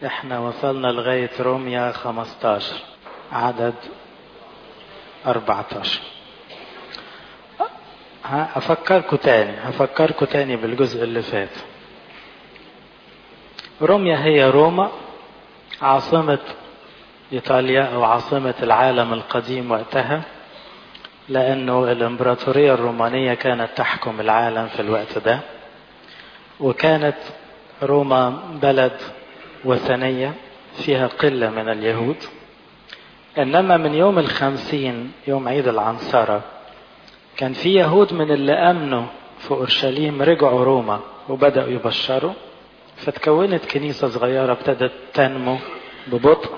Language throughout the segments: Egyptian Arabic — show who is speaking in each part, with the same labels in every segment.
Speaker 1: احنا وصلنا لغاية روميا 15 عدد 14 هفكركم تاني هفكركم تاني بالجزء اللي فات روميا هي روما عاصمة إيطاليا أو عاصمة العالم القديم وقتها لأنه الإمبراطورية الرومانية كانت تحكم العالم في الوقت ده وكانت روما بلد وثنية فيها قلة من اليهود إنما من يوم الخمسين يوم عيد العنصرة كان في يهود من اللي أمنوا في أورشليم رجعوا روما وبدأوا يبشروا فتكونت كنيسة صغيرة ابتدت تنمو ببطء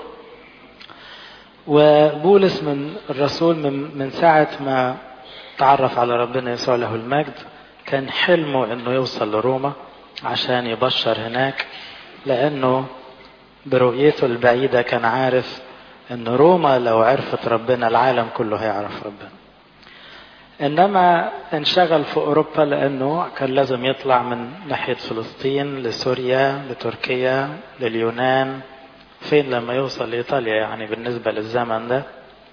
Speaker 1: وبولس من الرسول من, من ساعة ما تعرف على ربنا يسوع له المجد كان حلمه انه يوصل لروما عشان يبشر هناك لانه برؤيته البعيدة كان عارف ان روما لو عرفت ربنا العالم كله هيعرف ربنا انما انشغل في اوروبا لانه كان لازم يطلع من ناحية فلسطين لسوريا لتركيا لليونان فين لما يوصل لإيطاليا يعني بالنسبة للزمن ده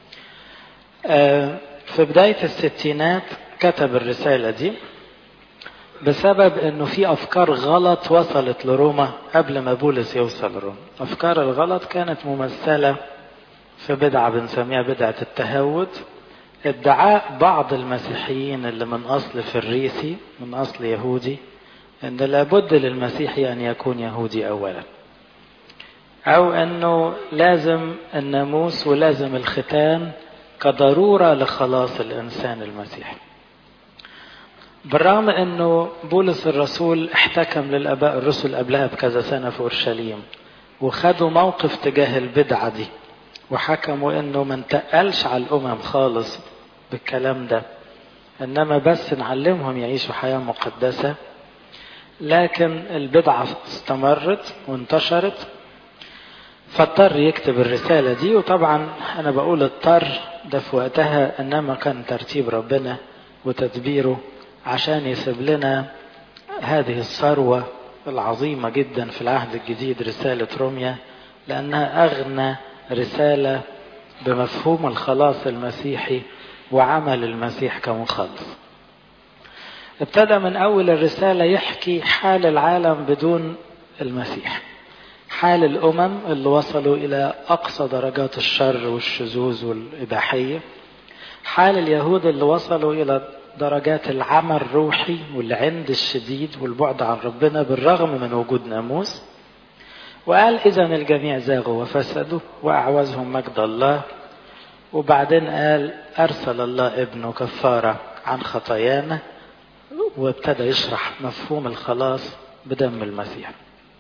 Speaker 1: في بداية الستينات كتب الرسالة دي بسبب انه في افكار غلط وصلت لروما قبل ما بولس يوصل لروما افكار الغلط كانت ممثلة في بدعة بنسميها بدعة التهود ادعاء بعض المسيحيين اللي من اصل فريسي من اصل يهودي ان لابد للمسيحي ان يكون يهودي اولا أو أنه لازم الناموس ولازم الختان كضرورة لخلاص الإنسان المسيحي بالرغم أنه بولس الرسول احتكم للآباء الرسل قبلها بكذا سنة في أورشليم وخدوا موقف تجاه البدعة دي وحكموا أنه ما انتقلش على الأمم خالص بالكلام ده إنما بس نعلمهم يعيشوا حياة مقدسة لكن البدعة استمرت وانتشرت فاضطر يكتب الرسالة دي وطبعا أنا بقول اضطر ده في وقتها إنما كان ترتيب ربنا وتدبيره عشان يسيب لنا هذه الثروة العظيمة جدا في العهد الجديد رسالة روميا لأنها أغنى رسالة بمفهوم الخلاص المسيحي وعمل المسيح كمخلص ابتدى من أول الرسالة يحكي حال العالم بدون المسيح حال الأمم اللي وصلوا إلى أقصى درجات الشر والشذوذ والإباحية حال اليهود اللي وصلوا إلى درجات العمى الروحي والعند الشديد والبعد عن ربنا بالرغم من وجود ناموس وقال إذا الجميع زاغوا وفسدوا وأعوزهم مجد الله وبعدين قال أرسل الله ابنه كفارة عن خطايانا وابتدى يشرح مفهوم الخلاص بدم المسيح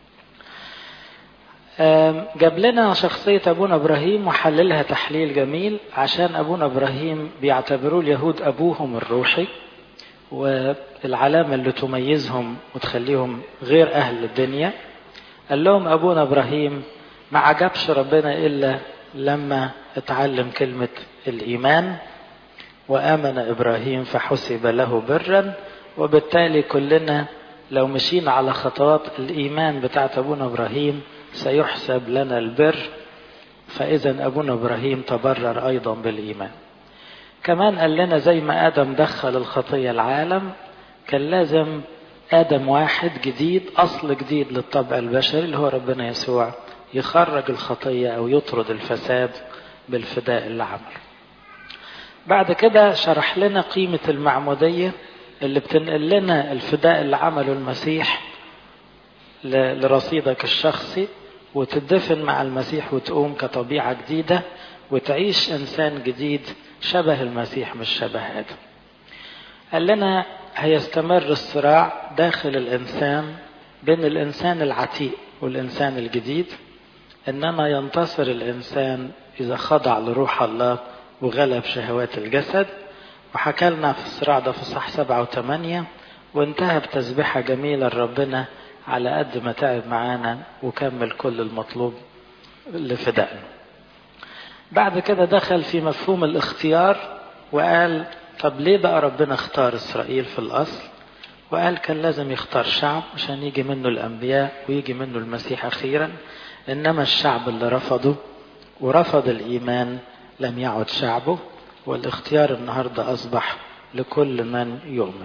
Speaker 1: جاب لنا شخصية أبونا إبراهيم وحللها تحليل جميل عشان أبونا إبراهيم بيعتبروه اليهود أبوهم الروحي والعلامة اللي تميزهم وتخليهم غير أهل الدنيا قال لهم أبونا إبراهيم ما عجبش ربنا إلا لما اتعلم كلمة الإيمان وآمن إبراهيم فحسب له برا وبالتالي كلنا لو مشينا على خطوات الإيمان بتاعت أبونا إبراهيم سيحسب لنا البر فإذا أبونا إبراهيم تبرر أيضا بالإيمان كمان قال لنا زي ما آدم دخل الخطية العالم كان لازم آدم واحد جديد أصل جديد للطبع البشري اللي هو ربنا يسوع يخرج الخطية أو يطرد الفساد بالفداء اللي عمله بعد كده شرح لنا قيمة المعمودية اللي بتنقل لنا الفداء اللي عمله المسيح لرصيدك الشخصي وتدفن مع المسيح وتقوم كطبيعة جديدة وتعيش إنسان جديد شبه المسيح مش شبه آدم قال لنا هيستمر الصراع داخل الإنسان بين الإنسان العتيق والإنسان الجديد إنما ينتصر الإنسان إذا خضع لروح الله وغلب شهوات الجسد وحكى لنا في الصراع ده في صح سبعة وثمانية وانتهى بتسبيحة جميلة لربنا على قد ما تعب معانا وكمل كل المطلوب لفدائنا بعد كده دخل في مفهوم الاختيار وقال طب ليه بقى ربنا اختار إسرائيل في الأصل وقال كان لازم يختار شعب عشان يجي منه الأنبياء ويجي منه المسيح أخيرا إنما الشعب اللي رفضه ورفض الإيمان لم يعد شعبه والاختيار النهاردة أصبح لكل من يؤمن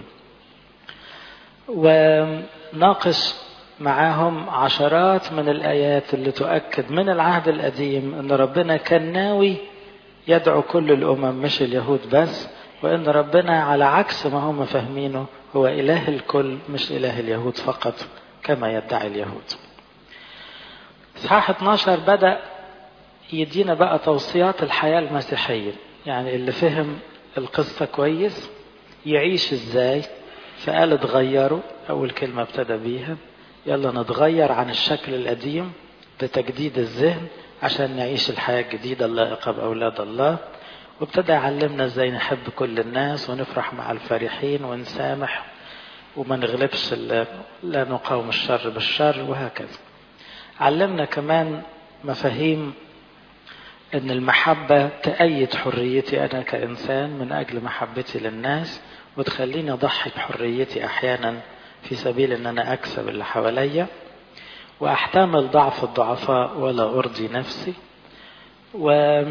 Speaker 1: وناقش معاهم عشرات من الآيات اللي تؤكد من العهد القديم أن ربنا كان ناوي يدعو كل الأمم مش اليهود بس وأن ربنا على عكس ما هم فاهمينه هو إله الكل مش إله اليهود فقط كما يدعي اليهود إصحاح 12 بدأ يدينا بقى توصيات الحياة المسيحية يعني اللي فهم القصة كويس يعيش ازاي فقال اتغيروا أول كلمة ابتدى بيها يلا نتغير عن الشكل القديم بتجديد الذهن عشان نعيش الحياة الجديدة اللائقة بأولاد الله وابتدى يعلمنا ازاي نحب كل الناس ونفرح مع الفرحين ونسامح وما نغلبش لا نقاوم الشر بالشر وهكذا علمنا كمان مفاهيم ان المحبة تأيد حريتي انا كانسان من اجل محبتي للناس وتخليني اضحي بحريتي احيانا في سبيل ان انا اكسب اللي حواليا واحتمل ضعف الضعفاء ولا ارضي نفسي و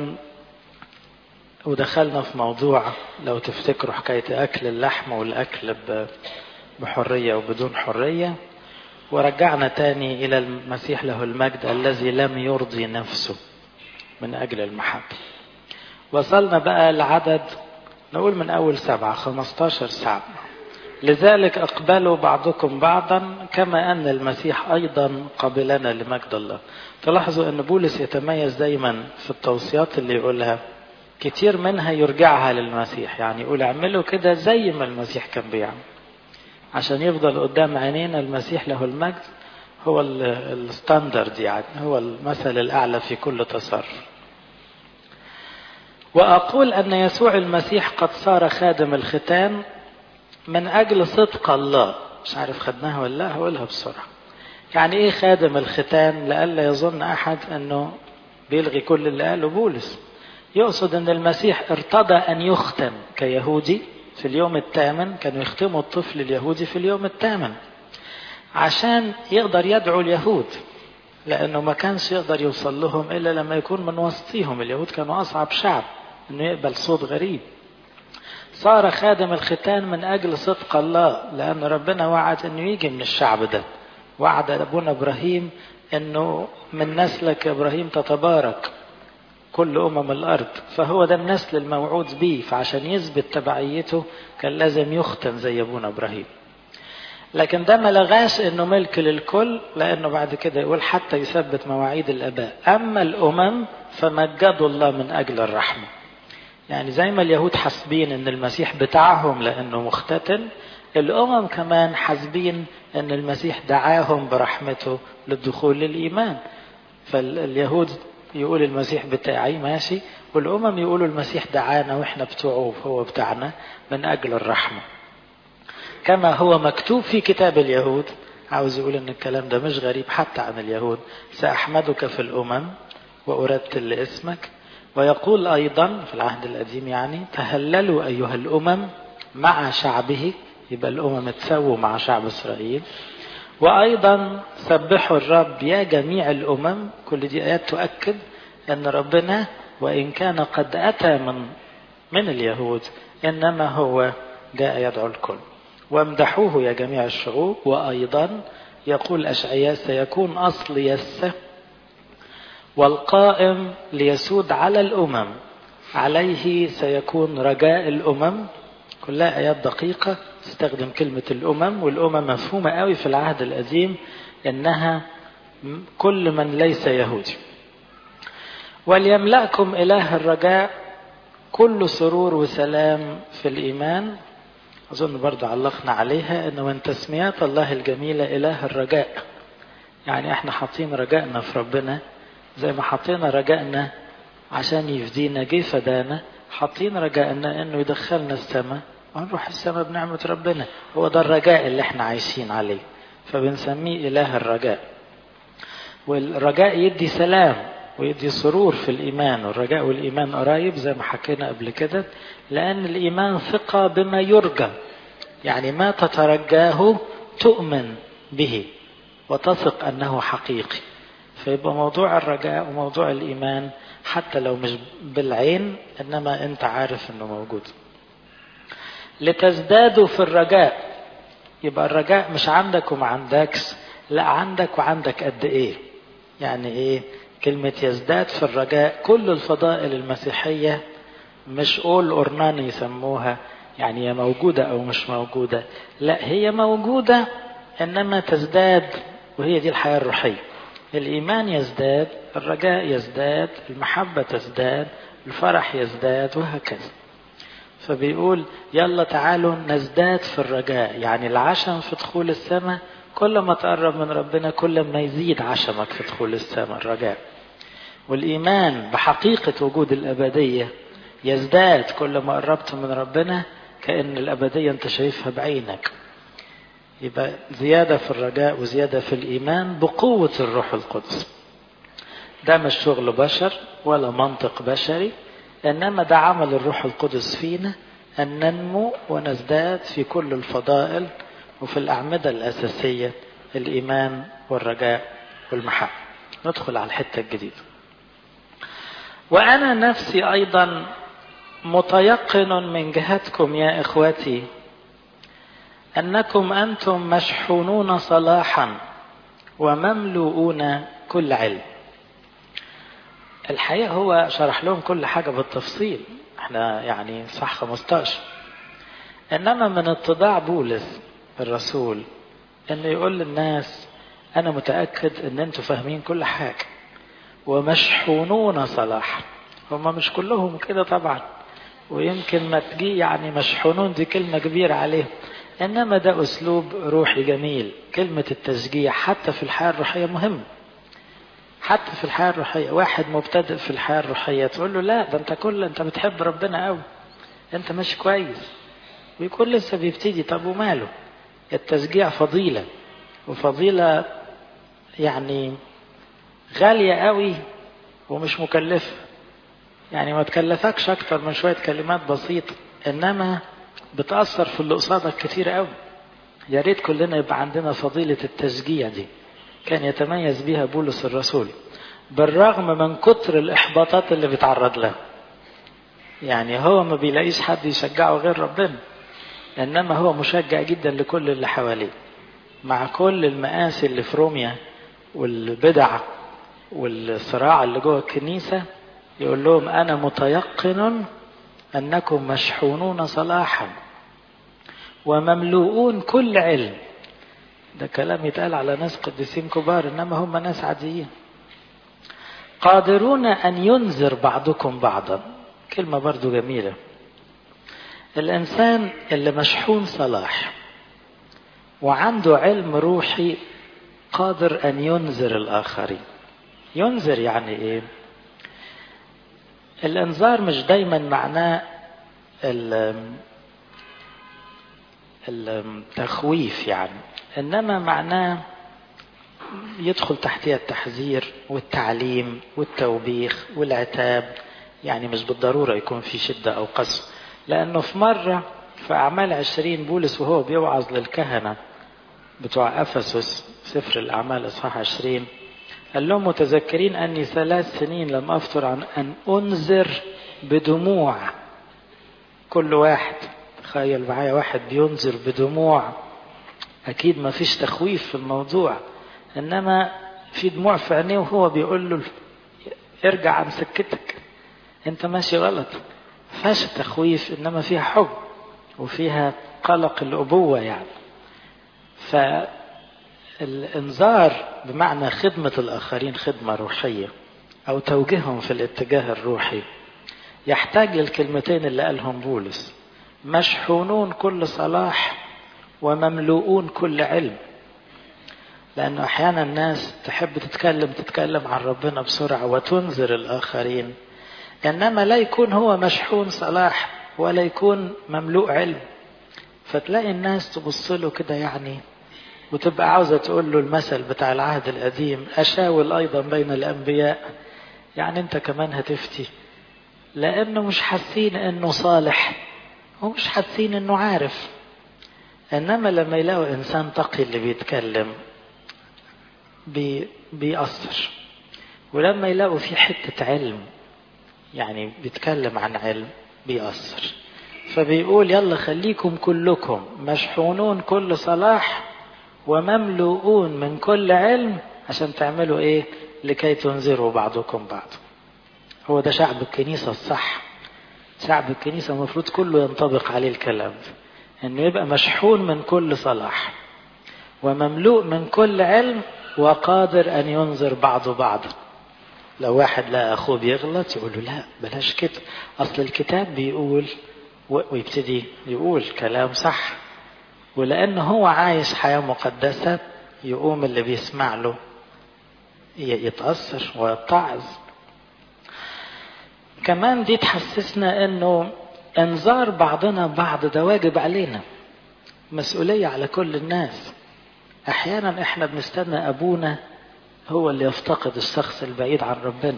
Speaker 1: ودخلنا في موضوع لو تفتكروا حكاية أكل اللحم والأكل بحرية وبدون حرية ورجعنا تاني إلى المسيح له المجد الذي لم يرضي نفسه من أجل المحبة وصلنا بقى لعدد نقول من أول سبعة خمستاشر ساعة لذلك أقبلوا بعضكم بعضا كما أن المسيح أيضا قبلنا لمجد الله تلاحظوا أن بولس يتميز دايما في التوصيات اللي يقولها كتير منها يرجعها للمسيح يعني يقول اعملوا كده زي ما المسيح كان بيعمل عشان يفضل قدام عينينا المسيح له المجد هو الستاندرد يعني هو المثل الأعلى في كل تصرف وأقول أن يسوع المسيح قد صار خادم الختان من أجل صدق الله مش عارف خدناها ولا لا هقولها بسرعة يعني إيه خادم الختان لألا يظن أحد أنه بيلغي كل اللي قاله بولس يقصد أن المسيح ارتضى أن يختم كيهودي في اليوم الثامن كانوا يختموا الطفل اليهودي في اليوم الثامن عشان يقدر يدعو اليهود لأنه ما كانش يقدر يوصل لهم إلا لما يكون من وسطهم اليهود كانوا أصعب شعب أنه يقبل صوت غريب صار خادم الختان من أجل صدق الله لأن ربنا وعد أنه يجي من الشعب ده وعد أبونا إبراهيم أنه من نسلك إبراهيم تتبارك كل أمم الأرض فهو ده النسل الموعود به فعشان يثبت تبعيته كان لازم يختن زي أبونا إبراهيم لكن ده ما لغاش انه ملك للكل لانه بعد كده يقول حتى يثبت مواعيد الاباء اما الامم فمجدوا الله من اجل الرحمه يعني زي ما اليهود حاسبين ان المسيح بتاعهم لانه مختتن الامم كمان حاسبين ان المسيح دعاهم برحمته للدخول للايمان فاليهود يقول المسيح بتاعي ماشي والامم يقولوا المسيح دعانا واحنا بتوعه هو بتاعنا من اجل الرحمه كما هو مكتوب في كتاب اليهود عاوز يقول ان الكلام ده مش غريب حتى عن اليهود ساحمدك في الامم وارتل لاسمك ويقول ايضا في العهد القديم يعني تهللوا ايها الامم مع شعبه يبقى الامم تسووا مع شعب اسرائيل وايضا سبحوا الرب يا جميع الامم كل دي ايات تؤكد ان ربنا وان كان قد اتى من من اليهود انما هو جاء يدعو الكل وامدحوه يا جميع الشعوب وأيضا يقول أشعياء سيكون أصل يسه والقائم ليسود على الأمم عليه سيكون رجاء الأمم كلها آيات دقيقة تستخدم كلمة الأمم والأمم مفهومة قوي في العهد القديم إنها كل من ليس يهودي وليملأكم إله الرجاء كل سرور وسلام في الإيمان أظن برضه علقنا عليها أنه من تسميات الله الجميلة إله الرجاء يعني احنا حاطين رجائنا في ربنا زي ما حطينا رجائنا عشان يفدينا جه فدانا حاطين رجائنا انه يدخلنا السماء ونروح السماء بنعمة ربنا هو ده الرجاء اللي احنا عايشين عليه فبنسميه إله الرجاء والرجاء يدي سلام ويدي سرور في الإيمان والرجاء والإيمان قريب زي ما حكينا قبل كده لأن الإيمان ثقة بما يرجى يعني ما تترجاه تؤمن به وتثق أنه حقيقي فيبقى موضوع الرجاء وموضوع الإيمان حتى لو مش بالعين إنما أنت عارف أنه موجود لتزدادوا في الرجاء يبقى الرجاء مش عندك وما عندكش لا عندك وعندك قد ايه يعني ايه كلمة يزداد في الرجاء كل الفضائل المسيحية مش قول أورنان يسموها يعني هي موجودة أو مش موجودة لا هي موجودة إنما تزداد وهي دي الحياة الروحية الإيمان يزداد الرجاء يزداد المحبة تزداد الفرح يزداد وهكذا فبيقول يلا تعالوا نزداد في الرجاء يعني العشم في دخول السماء كل ما تقرب من ربنا كل ما يزيد عشمك في دخول السماء الرجاء والإيمان بحقيقة وجود الأبدية يزداد كل ما قربت من ربنا كأن الأبدية أنت شايفها بعينك يبقى زيادة في الرجاء وزيادة في الإيمان بقوة الروح القدس ده مش شغل بشر ولا منطق بشري إنما ده عمل الروح القدس فينا أن ننمو ونزداد في كل الفضائل وفي الأعمدة الأساسية الإيمان والرجاء والمحبة ندخل على الحتة الجديدة وأنا نفسي أيضا متيقن من جهتكم يا إخوتي أنكم أنتم مشحونون صلاحا ومملوءون كل علم الحقيقة هو شرح لهم كل حاجة بالتفصيل احنا يعني صح 15 انما من اتضاع بولس الرسول انه يقول للناس انا متأكد ان انتوا فاهمين كل حاجة ومشحونون صلاح هما مش كلهم كده طبعا ويمكن ما تجي يعني مشحونون دي كلمة كبيرة عليهم انما ده اسلوب روحي جميل كلمة التشجيع حتى في الحياة الروحية مهمة حتى في الحياة الروحية واحد مبتدئ في الحياة الروحية تقول له لا ده انت كل انت بتحب ربنا قوي انت مش كويس ويكون لسه بيبتدي طب وماله التشجيع فضيلة وفضيلة يعني غالية قوي ومش مكلفة يعني ما تكلفكش اكتر من شوية كلمات بسيطة انما بتأثر في اللي قصادك كتير قوي يا ريت كلنا يبقى عندنا فضيلة التشجيع دي كان يتميز بها بولس الرسول بالرغم من كتر الإحباطات اللي بيتعرض لها يعني هو ما بيلاقيش حد يشجعه غير ربنا إنما هو مشجع جدا لكل اللي حواليه مع كل المآسي اللي في روميا والبدع والصراع اللي جوه الكنيسة يقول لهم أنا متيقن أنكم مشحونون صلاحا ومملوءون كل علم ده كلام يتقال على ناس قديسين كبار انما هم ناس عاديين قادرون ان ينذر بعضكم بعضا كلمة برضو جميلة الانسان اللي مشحون صلاح وعنده علم روحي قادر ان ينذر الاخرين ينذر يعني ايه الانذار مش دايما معناه التخويف يعني انما معناه يدخل تحتها التحذير والتعليم والتوبيخ والعتاب يعني مش بالضرورة يكون في شدة أو قسوة لأنه في مرة في أعمال عشرين بولس وهو بيوعظ للكهنة بتوع أفسس سفر الأعمال إصحاح عشرين قال لهم متذكرين أني ثلاث سنين لم أفتر عن أن أنذر بدموع كل واحد تخيل معايا واحد بينذر بدموع أكيد ما فيش تخويف في الموضوع إنما في دموع في عينيه وهو بيقول له ارجع عن سكتك أنت ماشي غلط فاش تخويف إنما فيها حب وفيها قلق الأبوة يعني فالإنذار بمعنى خدمة الآخرين خدمة روحية أو توجيههم في الاتجاه الروحي يحتاج للكلمتين اللي قالهم بولس مشحونون كل صلاح ومملوءون كل علم لأنه أحيانا الناس تحب تتكلم تتكلم عن ربنا بسرعة وتنذر الآخرين إنما لا يكون هو مشحون صلاح ولا يكون مملوء علم فتلاقي الناس تبص له كده يعني وتبقى عاوزة تقول له المثل بتاع العهد القديم أشاول أيضا بين الأنبياء يعني أنت كمان هتفتي لأنه مش حاسين أنه صالح ومش حاسين أنه عارف انما لما يلاقوا انسان تقي اللي بيتكلم بي بيأثر ولما يلاقوا في حتة علم يعني بيتكلم عن علم بيأثر فبيقول يلا خليكم كلكم مشحونون كل صلاح ومملوءون من كل علم عشان تعملوا ايه لكي تنذروا بعضكم بعض هو ده شعب الكنيسة الصح شعب الكنيسة المفروض كله ينطبق عليه الكلام ده انه يبقى مشحون من كل صلاح ومملوء من كل علم وقادر ان ينذر بعضه بعضا لو واحد لقى اخوه بيغلط يقول له لا بلاش كده اصل الكتاب بيقول ويبتدي يقول كلام صح ولأنه هو عايش حياة مقدسة يقوم اللي بيسمع له يتأثر ويتعظ كمان دي تحسسنا انه انذار بعضنا بعض ده واجب علينا مسؤولية على كل الناس احيانا احنا بنستنى ابونا هو اللي يفتقد الشخص البعيد عن ربنا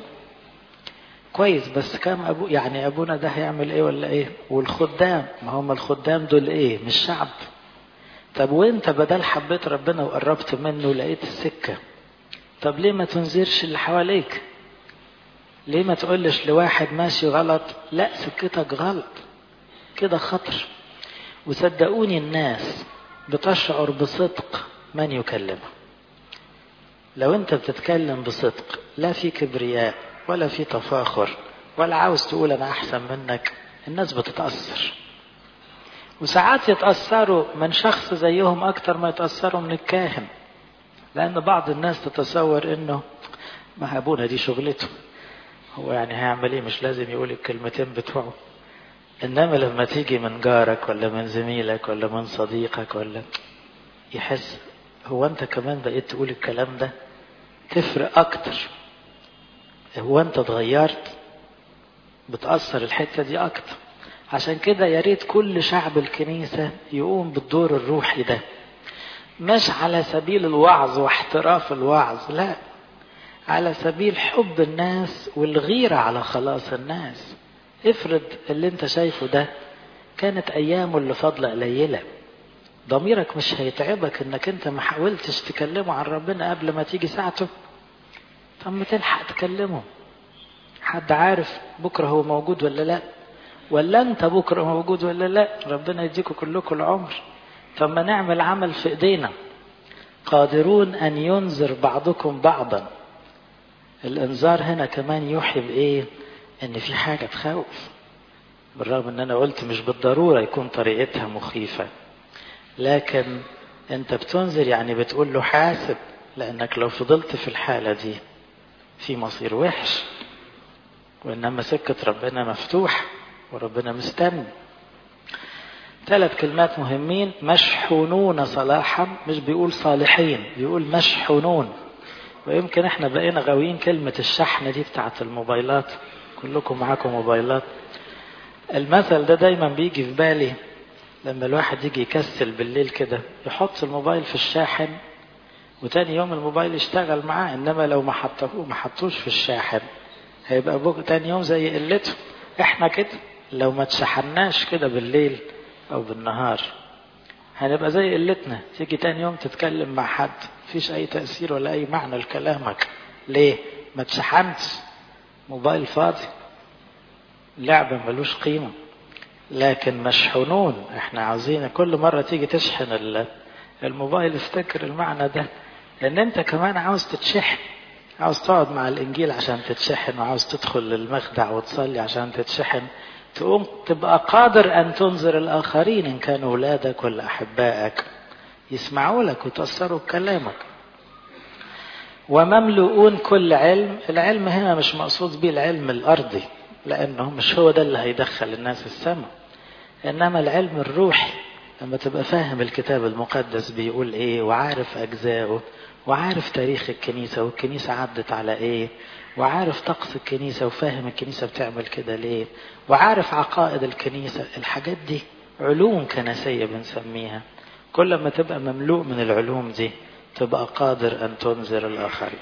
Speaker 1: كويس بس كام ابو يعني ابونا ده هيعمل ايه ولا ايه والخدام ما هم الخدام دول ايه مش شعب طب وانت بدل حبيت ربنا وقربت منه لقيت السكه طب ليه ما تنذرش اللي حواليك ليه ما تقولش لواحد ماشي غلط لا سكتك غلط كده خطر وصدقوني الناس بتشعر بصدق من يكلمها لو انت بتتكلم بصدق لا في كبرياء ولا في تفاخر ولا عاوز تقول انا احسن منك الناس بتتاثر وساعات يتاثروا من شخص زيهم اكتر ما يتاثروا من الكاهن لان بعض الناس تتصور انه ما ابونا دي شغلته هو يعني هيعمل ايه مش لازم يقول الكلمتين بتوعه انما لما تيجي من جارك ولا من زميلك ولا من صديقك ولا يحس هو انت كمان بقيت تقول الكلام ده تفرق اكتر هو انت اتغيرت بتأثر الحتة دي اكتر عشان كده يا ريت كل شعب الكنيسة يقوم بالدور الروحي ده مش على سبيل الوعظ واحتراف الوعظ لا على سبيل حب الناس والغيرة على خلاص الناس افرض اللي انت شايفه ده كانت ايامه اللي فاضلة قليلة ضميرك مش هيتعبك انك انت ما حاولتش تكلمه عن ربنا قبل ما تيجي ساعته طب ما تلحق تكلمه حد عارف بكرة هو موجود ولا لا ولا انت بكرة موجود ولا لا ربنا يديكم كلكم العمر طب ما نعمل عمل في ايدينا قادرون ان ينذر بعضكم بعضا الانذار هنا كمان يوحي بايه ان في حاجة تخوف بالرغم ان انا قلت مش بالضرورة يكون طريقتها مخيفة لكن انت بتنذر يعني بتقول له حاسب لانك لو فضلت في الحالة دي في مصير وحش وانما سكة ربنا مفتوح وربنا مستني ثلاث كلمات مهمين مشحونون صلاحا مش بيقول صالحين بيقول مشحونون ويمكن احنا بقينا غاويين كلمة الشحن دي بتاعت الموبايلات كلكم معاكم موبايلات المثل ده دايما بيجي في بالي لما الواحد يجي يكسل بالليل كده يحط الموبايل في الشاحن وتاني يوم الموبايل يشتغل معاه انما لو ما حطوه ما حطوش في الشاحن هيبقى بوك تاني يوم زي قلته احنا كده لو ما تشحناش كده بالليل او بالنهار هنبقى زي قلتنا تيجي تاني يوم تتكلم مع حد مفيش اي تأثير ولا اي معنى لكلامك ليه ما تشحنتش موبايل فاضي لعبة ملوش قيمة لكن مشحونون احنا عاوزين كل مرة تيجي تشحن الموبايل افتكر المعنى ده لان انت كمان عاوز تتشحن عاوز تقعد مع الانجيل عشان تتشحن وعاوز تدخل للمخدع وتصلي عشان تتشحن تقوم تبقى قادر ان تنذر الاخرين ان كانوا اولادك ولا احبائك يسمعوا لك ويتاثروا بكلامك ومملؤون كل علم العلم هنا مش مقصود به العلم الارضي لانه مش هو ده اللي هيدخل الناس السماء انما العلم الروحي لما تبقى فاهم الكتاب المقدس بيقول ايه وعارف اجزائه وعارف تاريخ الكنيسة والكنيسة عدت على ايه وعارف طقس الكنيسة وفاهم الكنيسة بتعمل كده ليه وعارف عقائد الكنيسة الحاجات دي علوم كنسية بنسميها كل ما تبقى مملوء من العلوم دي تبقى قادر أن تنذر الآخرين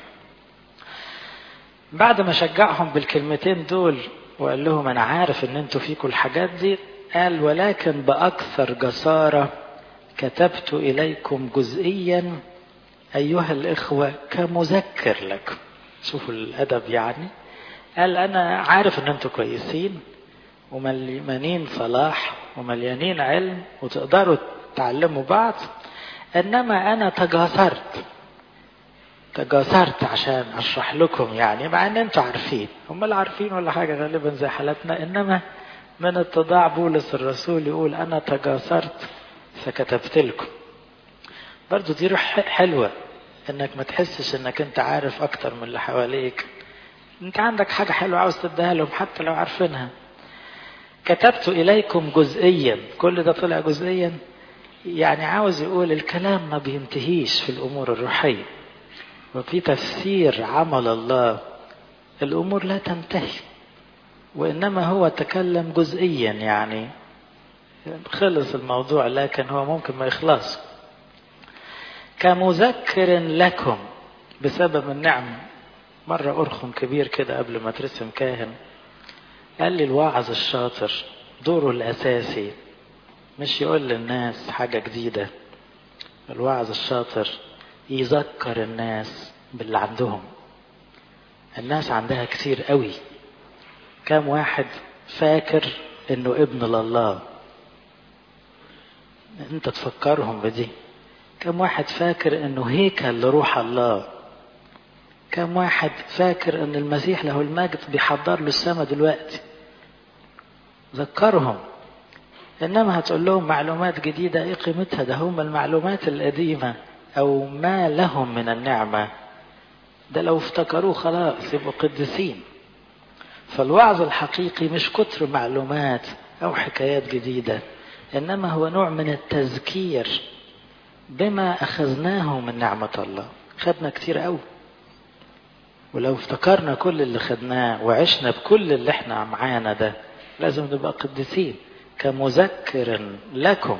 Speaker 1: بعد ما شجعهم بالكلمتين دول وقال لهم أنا عارف أن أنتوا فيكم الحاجات دي قال ولكن بأكثر جسارة كتبت إليكم جزئيا أيها الإخوة كمذكر لكم شوفوا الأدب يعني قال أنا عارف أن أنتم كويسين ومليانين صلاح ومليانين علم وتقدروا تعلموا بعض إنما أنا تجاسرت تجاسرت عشان أشرح لكم يعني مع أن أنتم عارفين هم اللي عارفين ولا حاجة غالبا زي حالتنا إنما من اتضاع بولس الرسول يقول أنا تجاسرت فكتبت لكم برضو دي روح حلوة انك ما تحسش انك انت عارف اكتر من اللي حواليك انت عندك حاجة حلوة عاوز تديها لهم حتى لو عارفينها كتبت اليكم جزئيا كل ده طلع جزئيا يعني عاوز يقول الكلام ما بينتهيش في الامور الروحية وفي تفسير عمل الله الامور لا تنتهي وانما هو تكلم جزئيا يعني خلص الموضوع لكن هو ممكن ما يخلص كمذكر لكم بسبب النعم مرة أرخم كبير كده قبل ما ترسم كاهن قال لي الواعظ الشاطر دوره الأساسي مش يقول للناس حاجة جديدة الواعظ الشاطر يذكر الناس باللي عندهم الناس عندها كتير قوي كم واحد فاكر انه ابن لله انت تفكرهم بدي كم واحد فاكر انه هيكل لروح الله كم واحد فاكر ان المسيح له المجد بيحضر له السماء دلوقتي ذكرهم انما هتقول لهم معلومات جديده ايه قيمتها ده هم المعلومات القديمه او ما لهم من النعمه ده لو افتكروه خلاص يبقوا قديسين فالوعظ الحقيقي مش كتر معلومات او حكايات جديده انما هو نوع من التذكير بما اخذناه من نعمه الله خدنا كتير قوي ولو افتكرنا كل اللي خدناه وعشنا بكل اللي احنا معانا ده لازم نبقى قديسين كمذكر لكم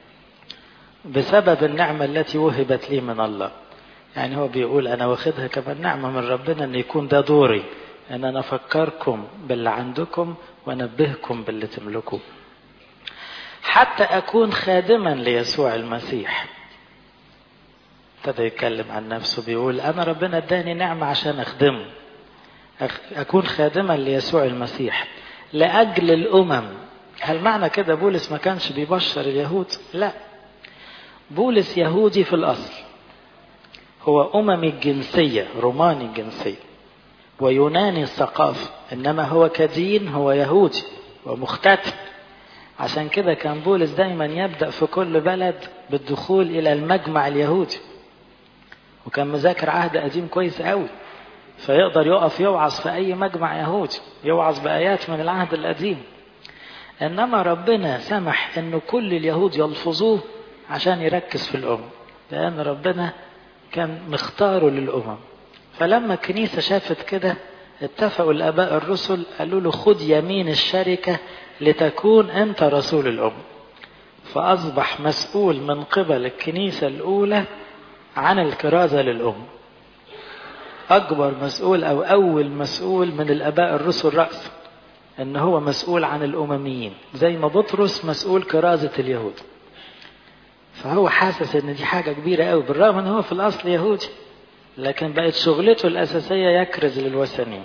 Speaker 1: بسبب النعمة التي وهبت لي من الله يعني هو بيقول أنا واخدها كمان نعمة من ربنا أن يكون ده دوري أن أنا أفكركم باللي عندكم وأنبهكم باللي تملكوا حتى أكون خادما ليسوع المسيح ابتدى يتكلم عن نفسه بيقول أنا ربنا اداني نعمة عشان أخدمه أكون خادما ليسوع المسيح لأجل الأمم هل معنى كده بولس ما كانش بيبشر اليهود لا بولس يهودي في الأصل هو أممي الجنسية روماني الجنسية ويوناني الثقافة إنما هو كدين هو يهودي ومختتم عشان كده كان بولس دايما يبدأ في كل بلد بالدخول إلى المجمع اليهودي وكان مذاكر عهد قديم كويس قوي فيقدر يقف يوعظ في أي مجمع يهودي يوعظ بآيات من العهد القديم إنما ربنا سمح إن كل اليهود يلفظوه عشان يركز في الأمم لأن ربنا كان مختاره للأمم فلما الكنيسة شافت كده اتفقوا الآباء الرسل قالوا له خد يمين الشركة لتكون أنت رسول الأمم فأصبح مسؤول من قبل الكنيسة الأولى عن الكرازة للأمم أكبر مسؤول أو أول مسؤول من الآباء الرسل رأسا إن هو مسؤول عن الأمميين زي ما بطرس مسؤول كرازة اليهود فهو حاسس إن دي حاجة كبيرة قوي بالرغم إن هو في الأصل يهودي لكن بقت شغلته الأساسية يكرز للوثنيين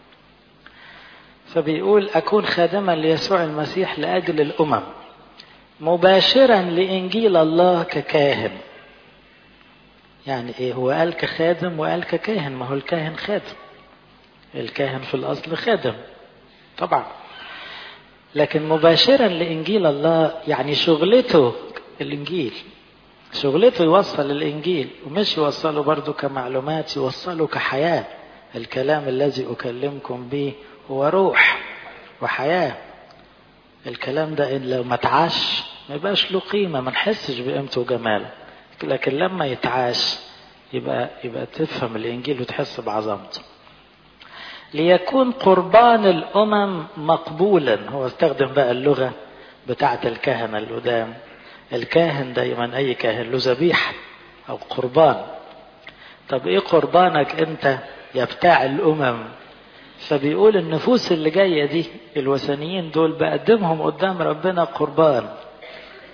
Speaker 1: فبيقول أكون خادما ليسوع المسيح لأجل الأمم مباشرا لإنجيل الله ككاهن يعني إيه هو قال كخادم وقال ككاهن ما هو الكاهن خادم الكاهن في الأصل خادم طبعا لكن مباشرا لإنجيل الله يعني شغلته الإنجيل شغلته يوصل الإنجيل ومش يوصله برضه كمعلومات يوصله كحياة الكلام الذي أكلمكم به هو روح وحياة الكلام ده إن لو ما اتعاش ما يبقاش له قيمة ما نحسش بقيمته وجماله لكن لما يتعاش يبقى يبقى تفهم الإنجيل وتحس بعظمته ليكون قربان الأمم مقبولا هو استخدم بقى اللغة بتاعة الكهنة القدام الكاهن دايما أي كاهن له ذبيحة أو قربان طب إيه قربانك أنت يا بتاع الأمم فبيقول النفوس اللي جاية دي الوثنيين دول بقدمهم قدام ربنا قربان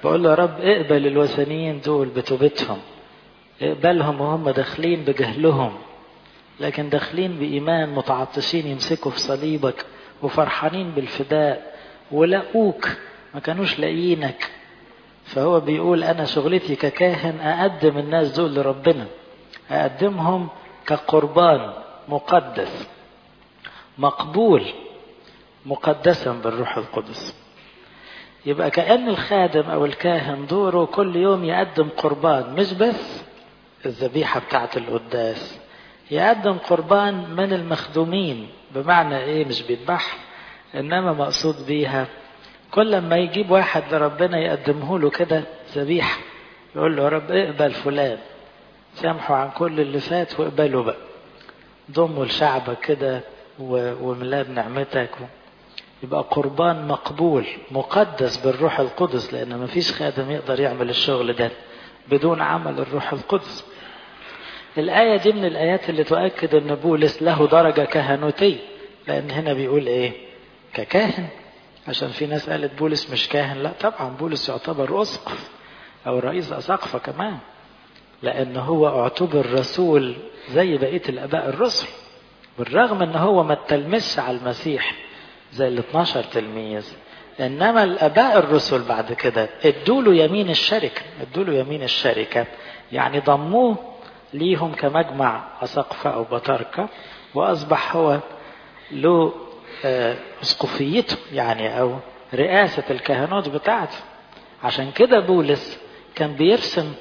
Speaker 1: بقول له يا رب اقبل الوثنيين دول بتوبتهم اقبلهم وهم داخلين بجهلهم لكن داخلين بإيمان متعطشين يمسكوا في صليبك وفرحانين بالفداء ولقوك ما كانوش لاقيينك فهو بيقول أنا شغلتي ككاهن أقدم الناس دول لربنا أقدمهم كقربان مقدس مقبول مقدسا بالروح القدس يبقى كأن الخادم أو الكاهن دوره كل يوم يقدم قربان مش بس الذبيحة بتاعة القداس يقدم قربان من المخدومين بمعنى ايه مش بيذبح انما مقصود بيها كل ما يجيب واحد لربنا يقدمه له كده ذبيحة يقول له يا رب اقبل فلان سامحوا عن كل اللي فات واقبله بقى ضموا لشعبك كده وملاه بنعمتك يبقى قربان مقبول مقدس بالروح القدس لان مفيش خادم يقدر يعمل الشغل ده بدون عمل الروح القدس الآية دي من الآيات اللي تؤكد أن بولس له درجة كهنوتية لأن هنا بيقول إيه ككاهن عشان في ناس قالت بولس مش كاهن لا طبعا بولس يعتبر أسقف أو رئيس أساقفة كمان لأن هو اعتبر رسول زي بقية الآباء الرسل بالرغم أن هو ما تلمسش على المسيح زي ال 12 تلميذ إنما الآباء الرسل بعد كده ادوا له يمين الشركة ادوا له يمين الشركة يعني ضموه ليهم كمجمع أسقفة أو بطاركة وأصبح هو له أسقفيته يعني أو رئاسة الكهنوت بتاعته عشان كده بولس كان بيرسم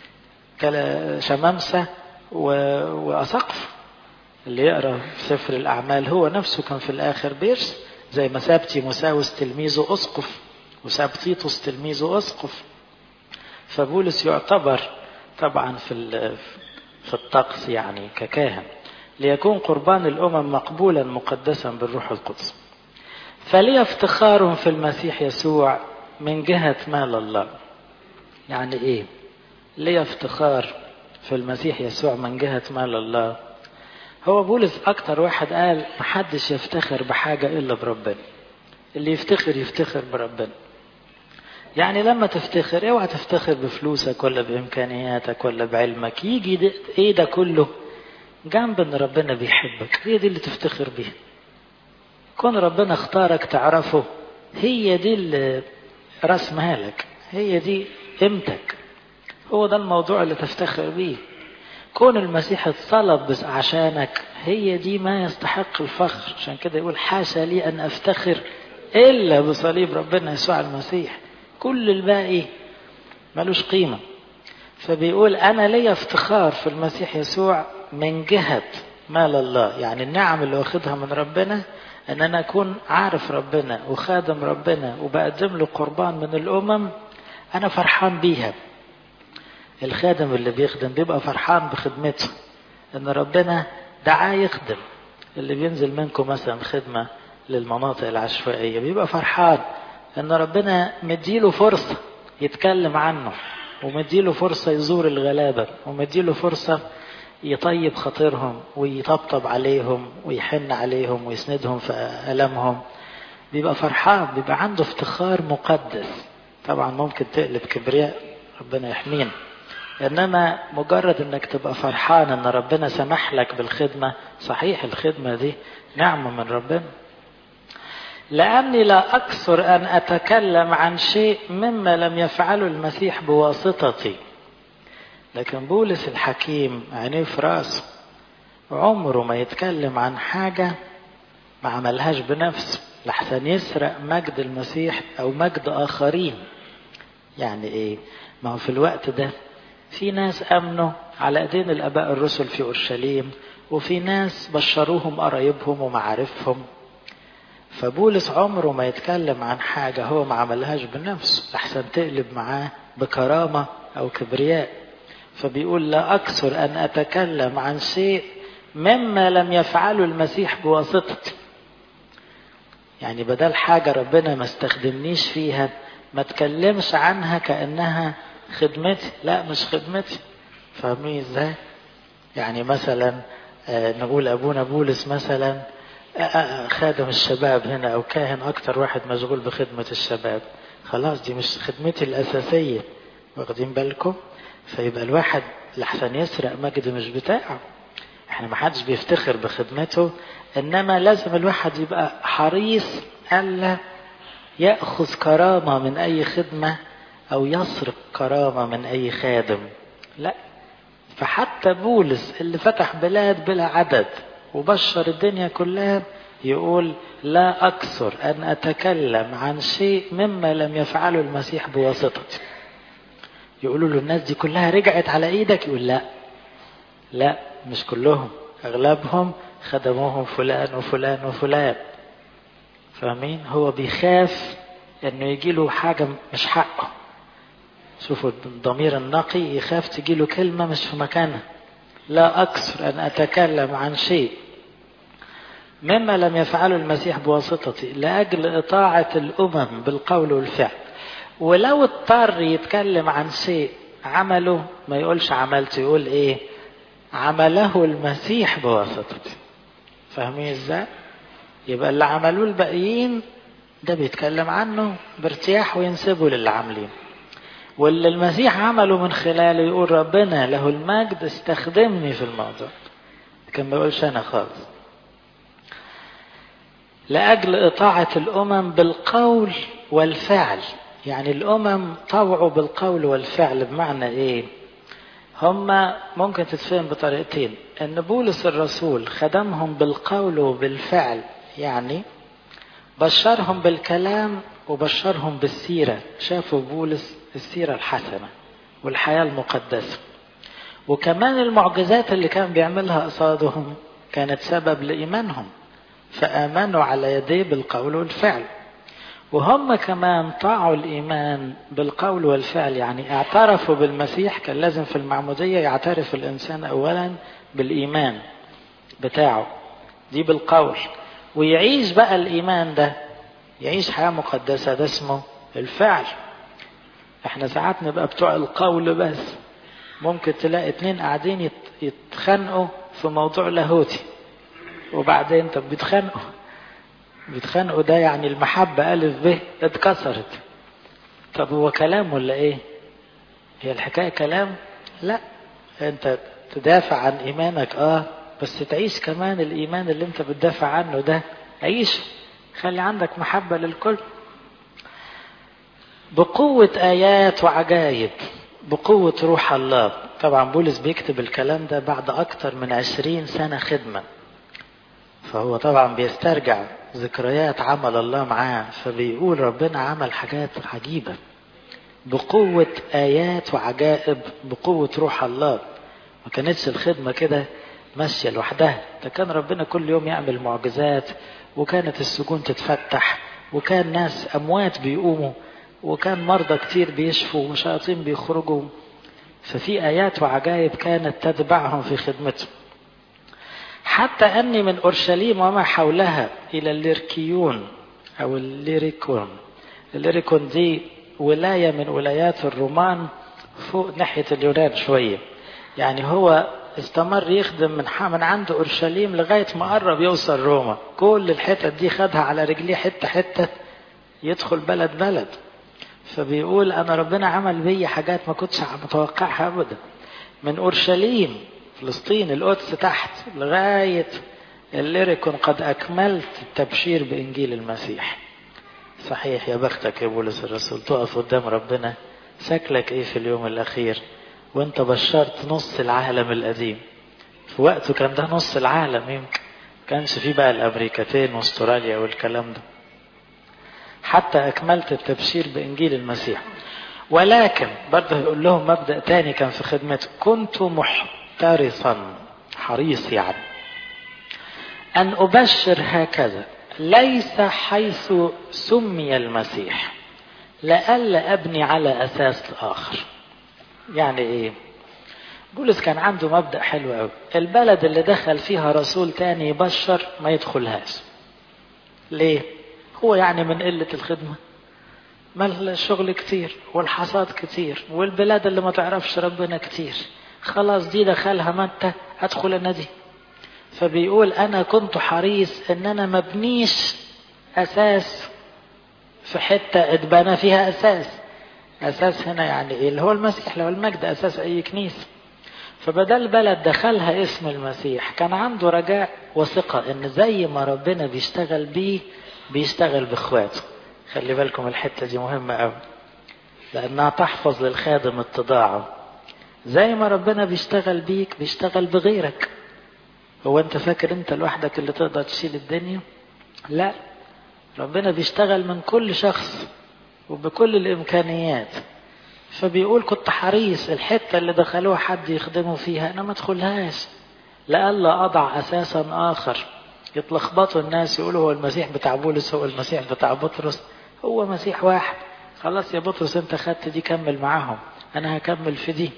Speaker 1: شمامسة وأسقف اللي يقرأ في سفر الأعمال هو نفسه كان في الآخر بيرسم زي ما سابتي مساوس تلميذه أسقف وسابتيتوس تلميذه أسقف فبولس يعتبر طبعا في في الطقس يعني ككاهن ليكون قربان الأمم مقبولا مقدسا بالروح القدس فلي افتخار في المسيح يسوع من جهة مال الله يعني ايه لي افتخار في المسيح يسوع من جهة مال الله هو بولس اكتر واحد قال محدش يفتخر بحاجة الا بربنا اللي يفتخر يفتخر بربنا يعني لما تفتخر اوعى تفتخر بفلوسك ولا بامكانياتك ولا بعلمك يجي ده ايه ده كله جنب ان ربنا بيحبك هي دي اللي تفتخر بيها كون ربنا اختارك تعرفه هي دي اللي راس مالك هي دي قيمتك هو ده الموضوع اللي تفتخر بيه كون المسيح اتصلب بس عشانك هي دي ما يستحق الفخر عشان كده يقول حاشا لي ان افتخر الا بصليب ربنا يسوع المسيح كل الباقي ملوش قيمة فبيقول أنا لي افتخار في المسيح يسوع من جهة مال الله يعني النعم اللي واخدها من ربنا أن أنا أكون عارف ربنا وخادم ربنا وبقدم له قربان من الأمم أنا فرحان بيها الخادم اللي بيخدم بيبقى فرحان بخدمته أن ربنا دعاه يخدم اللي بينزل منكم مثلا خدمة للمناطق العشوائية بيبقى فرحان ان ربنا مديله فرصة يتكلم عنه ومديله فرصة يزور الغلابة ومديله فرصة يطيب خاطرهم ويطبطب عليهم ويحن عليهم ويسندهم في ألمهم بيبقى فرحان بيبقى عنده افتخار مقدس طبعا ممكن تقلب كبرياء ربنا يحمينا انما مجرد انك تبقى فرحان ان ربنا سمح لك بالخدمة صحيح الخدمة دي نعمة من ربنا لأني لا أكثر أن أتكلم عن شيء مما لم يفعله المسيح بواسطتي لكن بولس الحكيم عينيه في راسه عمره ما يتكلم عن حاجة ما عملهاش بنفسه لحسن يسرق مجد المسيح أو مجد آخرين يعني إيه ما هو في الوقت ده في ناس أمنوا على أيدين الآباء الرسل في أورشليم وفي ناس بشروهم قرايبهم ومعارفهم فبولس عمره ما يتكلم عن حاجة هو ما عملهاش بنفسه أحسن تقلب معاه بكرامة أو كبرياء فبيقول لا أكثر أن أتكلم عن شيء مما لم يفعله المسيح بواسطتي يعني بدل حاجة ربنا ما استخدمنيش فيها ما تكلمش عنها كأنها خدمتي لا مش خدمتي فاهمين ازاي يعني مثلا نقول أبونا بولس مثلا خادم الشباب هنا أو كاهن أكتر واحد مشغول بخدمة الشباب خلاص دي مش خدمتي الأساسية واخدين بالكم فيبقى الواحد لحسن يسرق مجد مش بتاعه احنا ما حدش بيفتخر بخدمته انما لازم الواحد يبقى حريص الا ياخذ كرامه من اي خدمه او يسرق كرامه من اي خادم لا فحتى بولس اللي فتح بلاد بلا عدد وبشر الدنيا كلها يقول لا اكثر ان اتكلم عن شيء مما لم يفعله المسيح بواسطتي يقولوا له الناس دي كلها رجعت على ايدك يقول لا لا مش كلهم اغلبهم خدموهم فلان وفلان وفلان فاهمين هو بيخاف انه يجي له حاجه مش حقه شوفوا الضمير النقي يخاف تجي له كلمه مش في مكانها لا اكثر ان اتكلم عن شيء مما لم يفعله المسيح بواسطتي لاجل اطاعه الامم بالقول والفعل ولو اضطر يتكلم عن شيء عمله ما يقولش عملت يقول ايه عمله المسيح بواسطتي فاهمين ازاي يبقى اللي عملوه الباقيين ده بيتكلم عنه بارتياح وينسبه للي عاملين واللي المسيح عمله من خلاله يقول ربنا له المجد استخدمني في الموضوع كان ما يقولش انا خالص لاجل اطاعه الامم بالقول والفعل يعني الامم طوعوا بالقول والفعل بمعنى ايه هم ممكن تتفهم بطريقتين ان بولس الرسول خدمهم بالقول وبالفعل يعني بشرهم بالكلام وبشرهم بالسيرة شافوا بولس السيرة الحسنة والحياة المقدسة وكمان المعجزات اللي كان بيعملها قصادهم كانت سبب لإيمانهم فآمنوا على يديه بالقول والفعل وهم كمان طاعوا الإيمان بالقول والفعل يعني اعترفوا بالمسيح كان لازم في المعمودية يعترف الإنسان أولا بالإيمان بتاعه دي بالقول ويعيش بقى الإيمان ده يعيش حياة مقدسة ده اسمه الفعل احنا ساعات نبقى بتوع القول بس ممكن تلاقي اتنين قاعدين يتخانقوا في موضوع لاهوتي وبعدين طب بيتخانقوا بيتخانقوا ده يعني المحبة ألف ب اتكسرت طب هو كلام ولا ايه هي الحكاية كلام لا انت تدافع عن ايمانك اه بس تعيش كمان الايمان اللي انت بتدافع عنه ده عيش خلي عندك محبة للكل بقوة آيات وعجائب بقوة روح الله طبعا بولس بيكتب الكلام ده بعد أكتر من عشرين سنة خدمة فهو طبعا بيسترجع ذكريات عمل الله معاه فبيقول ربنا عمل حاجات عجيبة بقوة آيات وعجائب بقوة روح الله ما كانتش الخدمة كده ماشية لوحدها ده كان ربنا كل يوم يعمل معجزات وكانت السجون تتفتح وكان ناس أموات بيقوموا وكان مرضى كتير بيشفوا وشياطين بيخرجوا ففي آيات وعجائب كانت تتبعهم في خدمتهم حتى أني من أورشليم وما حولها إلى الليركيون أو الليريكون الليريكون دي ولاية من ولايات الرومان فوق ناحية اليونان شوية يعني هو استمر يخدم من من عند اورشليم لغايه ما قرب يوصل روما كل الحتت دي خدها على رجليه حته حته يدخل بلد بلد فبيقول انا ربنا عمل بي حاجات ما كنتش متوقعها ابدا من اورشليم فلسطين القدس تحت لغايه الليريكون قد اكملت التبشير بانجيل المسيح صحيح يا بختك يا بولس الرسول تقف قدام ربنا شكلك ايه في اليوم الاخير وانت بشرت نص العالم القديم في وقته كان ده نص العالم يمكن كانش فيه بقى الامريكتين واستراليا والكلام ده حتى اكملت التبشير بانجيل المسيح ولكن برضه يقول لهم مبدا تاني كان في خدمته كنت محترصا حريص يعني ان ابشر هكذا ليس حيث سمي المسيح لئلا ابني على اساس اخر يعني ايه بولس كان عنده مبدأ حلو قوي البلد اللي دخل فيها رسول تاني يبشر ما يدخلهاش ليه هو يعني من قلة الخدمة ما الشغل كتير والحصاد كتير والبلاد اللي ما تعرفش ربنا كتير خلاص دي دخلها متى ادخل انا دي فبيقول انا كنت حريص ان انا مبنيش اساس في حتة اتبنى فيها أساس أساس هنا يعني إيه اللي هو المسيح اللي هو المجد أساس أي كنيسة فبدل بلد دخلها اسم المسيح كان عنده رجاء وثقة إن زي ما ربنا بيشتغل بيه بيشتغل بإخواته خلي بالكم الحتة دي مهمة أوي لأنها تحفظ للخادم اتضاعه زي ما ربنا بيشتغل بيك بيشتغل بغيرك هو انت فاكر انت لوحدك اللي تقدر تشيل الدنيا لا ربنا بيشتغل من كل شخص وبكل الامكانيات فبيقول كنت حريص الحته اللي دخلوها حد يخدمه فيها انا ما ادخلهاش لئلا اضع اساسا اخر يتلخبطوا الناس يقولوا هو المسيح بتاع بولس هو المسيح بتاع بطرس هو مسيح واحد خلاص يا بطرس انت خدت دي كمل معاهم انا هكمل في دي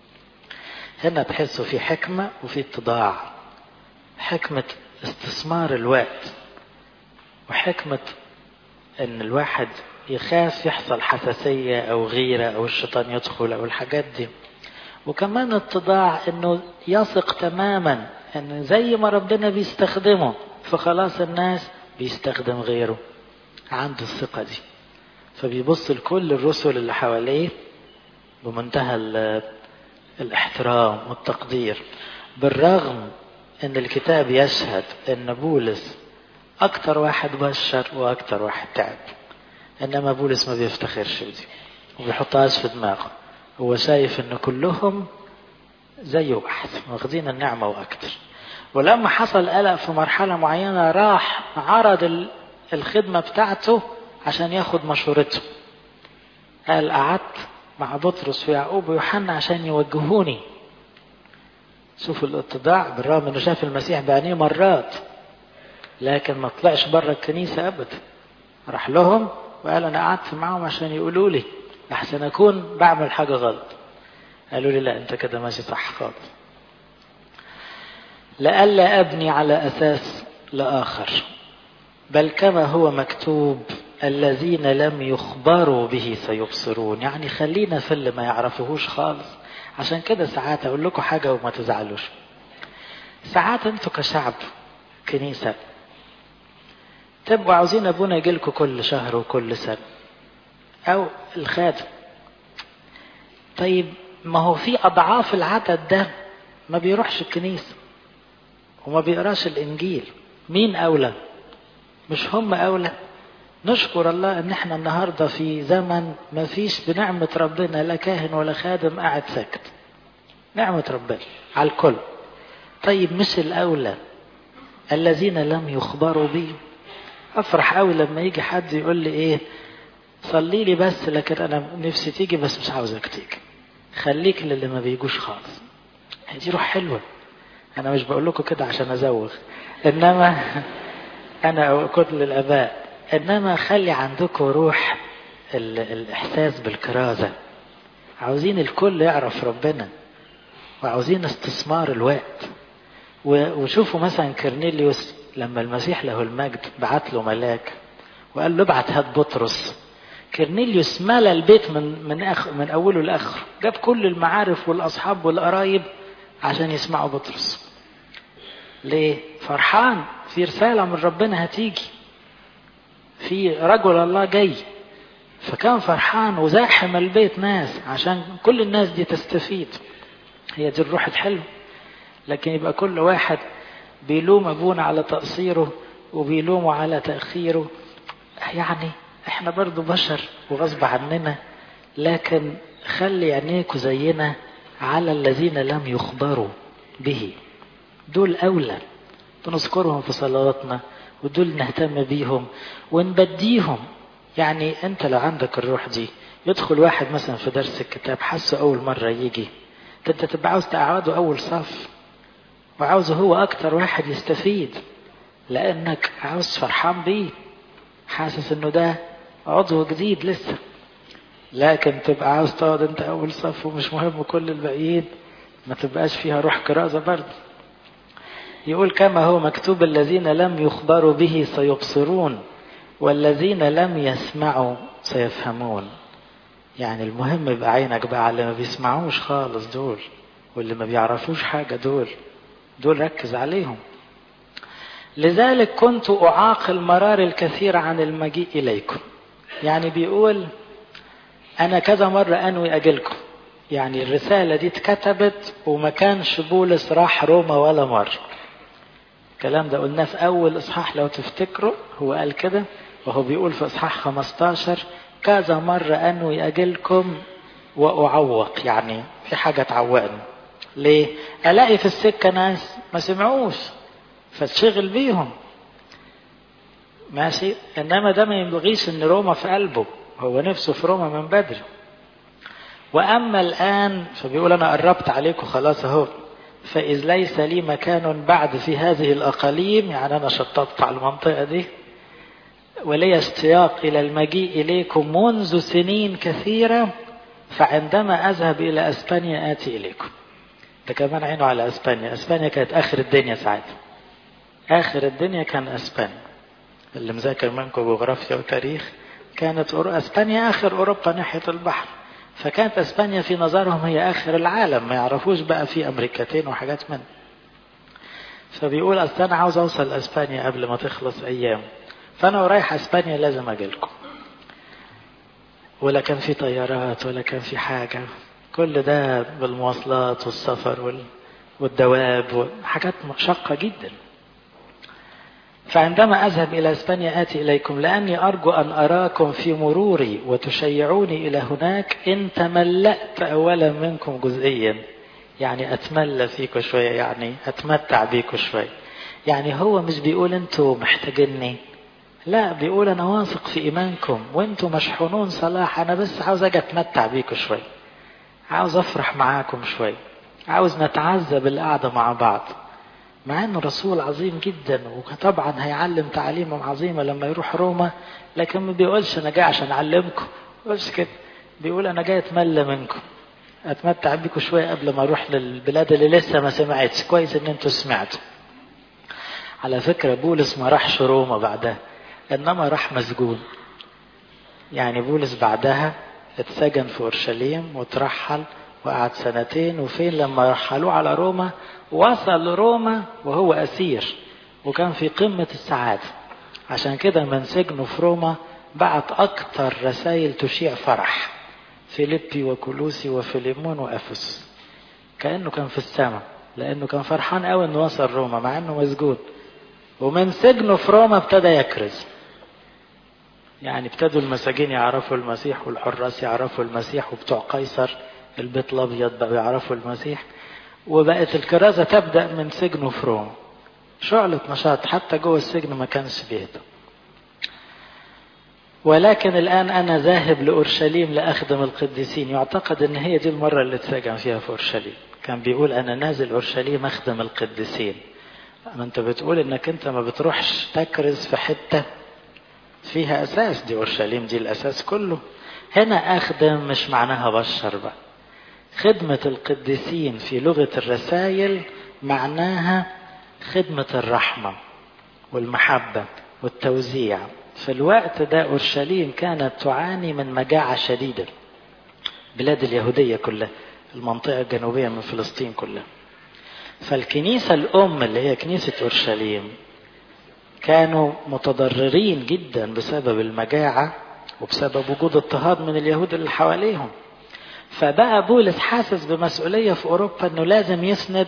Speaker 1: هنا تحسوا في حكمة وفي اتضاع حكمة استثمار الوقت وحكمة ان الواحد يخاف يحصل حساسية او غيرة او الشيطان يدخل او الحاجات دي وكمان اتضاع انه يثق تماما ان زي ما ربنا بيستخدمه فخلاص الناس بيستخدم غيره عنده الثقة دي فبيبص لكل الرسل اللي حواليه بمنتهى الاحترام والتقدير بالرغم ان الكتاب يشهد ان بولس اكتر واحد بشر واكتر واحد تعب انما بولس ما بيفتخرش بدي وبيحطهاش في دماغه هو شايف ان كلهم زيه واحد واخدين النعمة واكتر ولما حصل قلق في مرحلة معينة راح عرض الخدمة بتاعته عشان ياخد مشورته قال قعدت مع بطرس ويعقوب ويوحنا عشان يوجهوني شوفوا الاتضاع بالرغم انه شاف المسيح بعينيه مرات لكن ما طلعش بره الكنيسة ابدا راح لهم وقال انا قعدت معاهم عشان يقولوا لي احسن اكون بعمل حاجة غلط قالوا لي لا انت كده ماشي صح خالص لئلا ابني على اساس لاخر بل كما هو مكتوب الذين لم يخبروا به سيبصرون يعني خلينا في اللي ما يعرفوهوش خالص عشان كده ساعات اقول لكم حاجه وما تزعلوش ساعات انتوا كشعب كنيسه تبقوا عاوزين ابونا يجي لكم كل شهر وكل سنه او الخادم طيب ما هو في اضعاف العدد ده ما بيروحش الكنيسه وما بيقراش الانجيل مين اولى مش هم اولى نشكر الله ان احنا النهاردة في زمن ما فيش بنعمة ربنا لا كاهن ولا خادم قاعد ساكت نعمة ربنا على الكل طيب مش الاولى الذين لم يخبروا بي افرح قوي لما يجي حد يقول لي ايه صلي لي بس لكن انا نفسي تيجي بس مش عاوزك تيجي خليك للي ما بيجوش خالص دي روح حلوة انا مش بقول لكم كده عشان ازوغ انما انا كل الاباء انما خلي عندكم روح الاحساس بالكرازة عاوزين الكل يعرف ربنا وعاوزين استثمار الوقت وشوفوا مثلا كرنيليوس لما المسيح له المجد بعت له ملاك وقال له ابعت هات بطرس كرنيليوس ملا البيت من من أخ من اوله لاخره جاب كل المعارف والاصحاب والقرايب عشان يسمعوا بطرس ليه فرحان في رسالة من ربنا هتيجي في رجل الله جاي فكان فرحان وزاحم البيت ناس عشان كل الناس دي تستفيد هي دي الروح الحلوة لكن يبقى كل واحد بيلوم ابونا على تقصيره وبيلومه على تأخيره يعني احنا برضو بشر وغصب عننا لكن خلي عينيكوا زينا على الذين لم يخبروا به دول أولى بنذكرهم في صلواتنا ودول نهتم بيهم ونبديهم يعني انت لو عندك الروح دي يدخل واحد مثلا في درس الكتاب حسه اول مرة يجي انت تبقى عاوز تقعده اول صف وعاوزه هو اكتر واحد يستفيد لانك عاوز فرحان بيه حاسس انه ده عضو جديد لسه لكن تبقى عاوز تقعد انت اول صف ومش مهم كل الباقيين ما تبقاش فيها روح كرازة برضه يقول كما هو مكتوب الذين لم يخبروا به سيبصرون والذين لم يسمعوا سيفهمون يعني المهم يبقى عينك بقى على اللي ما بيسمعوش خالص دول واللي ما بيعرفوش حاجة دول دول ركز عليهم لذلك كنت أعاقل مرار الكثير عن المجيء إليكم يعني بيقول أنا كذا مرة أنوي أجيلكم يعني الرسالة دي اتكتبت وما كانش بولس راح روما ولا مرة الكلام ده قلناه في أول إصحاح لو تفتكروا هو قال كده وهو بيقول في إصحاح 15 كذا مرة أنوي أجيلكم وأعوق يعني في حاجة تعوقني ليه؟ ألاقي في السكة ناس ما سمعوش فتشغل بيهم ماشي إنما ده ما يبغيش إن روما في قلبه هو نفسه في روما من بدري وأما الآن فبيقول أنا قربت عليكم خلاص أهو فإذ ليس لي مكان بعد في هذه الأقاليم يعني أنا شططت على المنطقة دي ولي اشتياق إلى المجيء إليكم منذ سنين كثيرة فعندما أذهب إلى أسبانيا آتي إليكم ده كمان عينه على أسبانيا أسبانيا كانت آخر الدنيا ساعتها آخر الدنيا كان أسبانيا اللي مذاكر منكم جغرافيا وتاريخ كانت أسبانيا آخر أوروبا ناحية البحر فكانت اسبانيا في نظرهم هي اخر العالم ما يعرفوش بقى في امريكتين وحاجات من فبيقول اصل انا عاوز اوصل اسبانيا قبل ما تخلص ايام فانا ورايح اسبانيا لازم اجي لكم ولا كان في طيارات ولا كان في حاجه كل ده بالمواصلات والسفر وال... والدواب وحاجات مشقه جدا فعندما أذهب إلى إسبانيا آتي إليكم لأني أرجو أن أراكم في مروري وتشيعوني إلى هناك إن تملأت أولا منكم جزئيا يعني أتملى فيكم شوية يعني أتمتع بيكم شوية يعني هو مش بيقول أنتوا محتاجيني لا بيقول أنا واثق في إيمانكم وأنتوا مشحونون صلاح أنا بس عاوز أجي أتمتع بيكم شوية عاوز أفرح معاكم شوية عاوز نتعزى بالقعدة مع بعض مع انه رسول عظيم جدا وطبعا هيعلم تعاليم عظيمه لما يروح روما لكن ما بيقولش انا جاي عشان اعلمكم ما بيقولش كده بيقول انا جاي اتملى منكم اتمتع بيكم شويه قبل ما اروح للبلاد اللي لسه ما سمعتش كويس ان انتوا سمعتوا على فكره بولس ما راحش روما بعدها انما راح مسجون يعني بولس بعدها اتسجن في اورشليم وترحل وقعد سنتين وفين لما رحلوه على روما وصل روما وهو أسير وكان في قمة السعادة عشان كده من سجنه في روما بعت أكتر رسائل تشيع فرح فيليبي وكولوسي وفيليمون وأفس كأنه كان في السماء لأنه كان فرحان قوي إنه وصل روما مع إنه مسجون ومن سجنه في روما ابتدى يكرز يعني ابتدوا المساجين يعرفوا المسيح والحراس يعرفوا المسيح وبتوع قيصر البيت الأبيض بقوا يعرفوا المسيح وبقت الكرازة تبدأ من سجنه في روما شعلة نشاط حتى جوه السجن ما كانش بيهدى ولكن الآن أنا ذاهب لأورشليم لأخدم القديسين يعتقد أن هي دي المرة اللي اتسجن فيها في أورشليم كان بيقول أنا نازل أورشليم أخدم القديسين ما أنت بتقول أنك أنت ما بتروحش تكرز في حتة فيها أساس دي أورشليم دي الأساس كله هنا أخدم مش معناها بشر بقى خدمة القديسين في لغة الرسائل معناها خدمة الرحمة والمحبة والتوزيع في الوقت ده أورشليم كانت تعاني من مجاعة شديدة بلاد اليهودية كلها المنطقة الجنوبية من فلسطين كلها فالكنيسة الأم اللي هي كنيسة أورشليم كانوا متضررين جدا بسبب المجاعة وبسبب وجود اضطهاد من اليهود اللي حواليهم فبقى بولس حاسس بمسؤولية في أوروبا أنه لازم يسند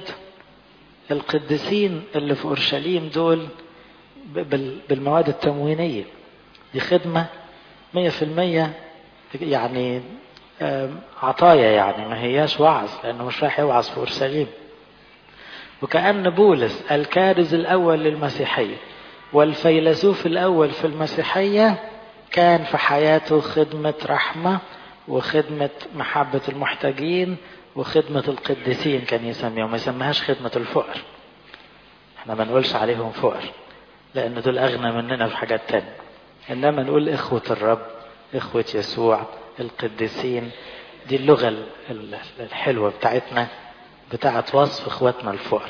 Speaker 1: القديسين اللي في أورشليم دول بالمواد التموينية دي خدمة مية في المية يعني عطايا يعني ما هياش وعظ لأنه مش رايح يوعظ في أورشليم وكأن بولس الكارز الأول للمسيحية والفيلسوف الأول في المسيحية كان في حياته خدمة رحمة وخدمة محبة المحتاجين وخدمة القديسين كان يسميهم ما يسميهاش خدمة الفقر احنا ما نقولش عليهم فقر لأن دول أغنى مننا في حاجات تانية إنما نقول إخوة الرب إخوة يسوع القديسين دي اللغة الحلوة بتاعتنا بتاعت وصف إخواتنا الفقر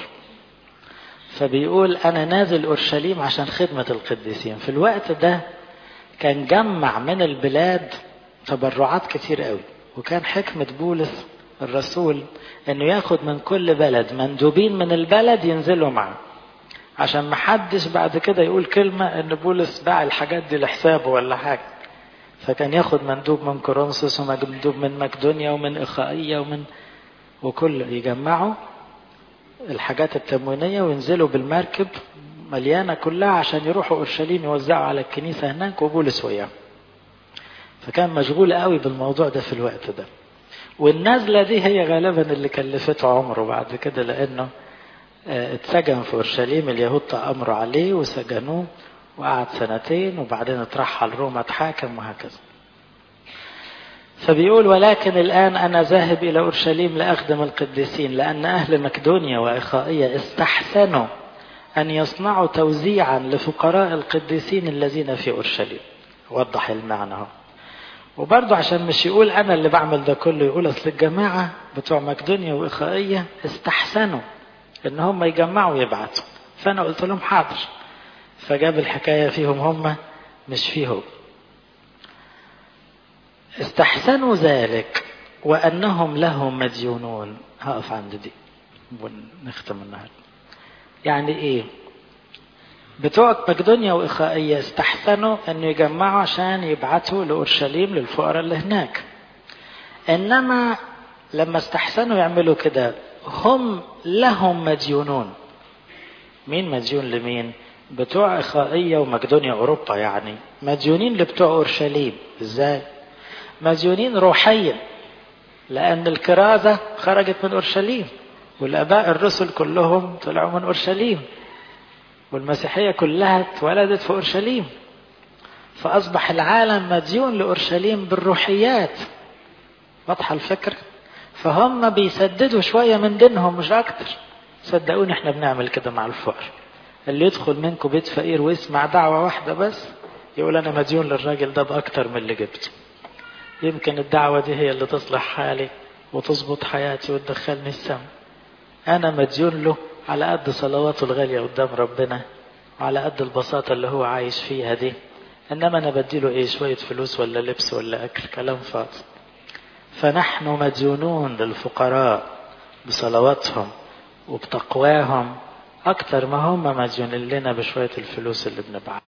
Speaker 1: فبيقول أنا نازل أورشليم عشان خدمة القديسين في الوقت ده كان جمع من البلاد تبرعات كتير قوي وكان حكمة بولس الرسول انه ياخد من كل بلد مندوبين من البلد ينزلوا معاه عشان محدش بعد كده يقول كلمة ان بولس باع الحاجات دي لحسابه ولا حاجة فكان ياخد مندوب من كورنثوس ومندوب من مقدونيا ومن إخائية ومن وكل يجمعوا الحاجات التموينية وينزلوا بالمركب مليانة كلها عشان يروحوا أورشليم يوزعوا على الكنيسة هناك وبولس وياه فكان مشغول قوي بالموضوع ده في الوقت ده والنزلة دي هي غالبا اللي كلفته عمره بعد كده لأنه اتسجن في أورشليم اليهود تأمروا عليه وسجنوه وقعد سنتين وبعدين اترحل روما اتحاكم وهكذا فبيقول ولكن الآن أنا ذاهب إلى أورشليم لأخدم القديسين لأن أهل مقدونيا وإخائية استحسنوا أن يصنعوا توزيعا لفقراء القديسين الذين في أورشليم وضح المعنى اهو وبرضه عشان مش يقول أنا اللي بعمل ده كله يقول أصل الجماعة بتوع مقدونيا وإخائية استحسنوا إن هم يجمعوا ويبعتوا فأنا قلت لهم حاضر فجاب الحكاية فيهم هم مش فيهم استحسنوا ذلك وأنهم لهم مديونون هقف عند دي ونختم النهارده يعني ايه بتوع مقدونيا وإخائية استحسنوا أن يجمعوا عشان يبعتوا لأورشليم للفقراء اللي هناك إنما لما استحسنوا يعملوا كده هم لهم مديونون مين مديون لمين بتوع إخائية ومقدونيا أوروبا يعني مديونين لبتوع أورشليم إزاي مديونين روحيا لأن الكرازة خرجت من أورشليم والآباء الرسل كلهم طلعوا من أورشليم والمسيحية كلها اتولدت في أورشليم فأصبح العالم مديون لأورشليم بالروحيات واضحة الفكرة فهم بيسددوا شوية من دينهم مش أكتر صدقوني احنا بنعمل كده مع الفقر اللي يدخل منكم بيت فقير ويسمع دعوة واحدة بس يقول أنا مديون للراجل ده بأكتر من اللي جبته يمكن الدعوة دي هي اللي تصلح حالي وتظبط حياتي وتدخلني السما أنا مديون له على قد صلواته الغالية قدام ربنا وعلى قد البساطة اللي هو عايش فيها دي إنما أنا بديله إيه شوية فلوس ولا لبس ولا أكل كلام فاضي فنحن مديونون للفقراء بصلواتهم وبتقواهم أكتر ما هم مديونين لنا بشوية الفلوس اللي بنبعث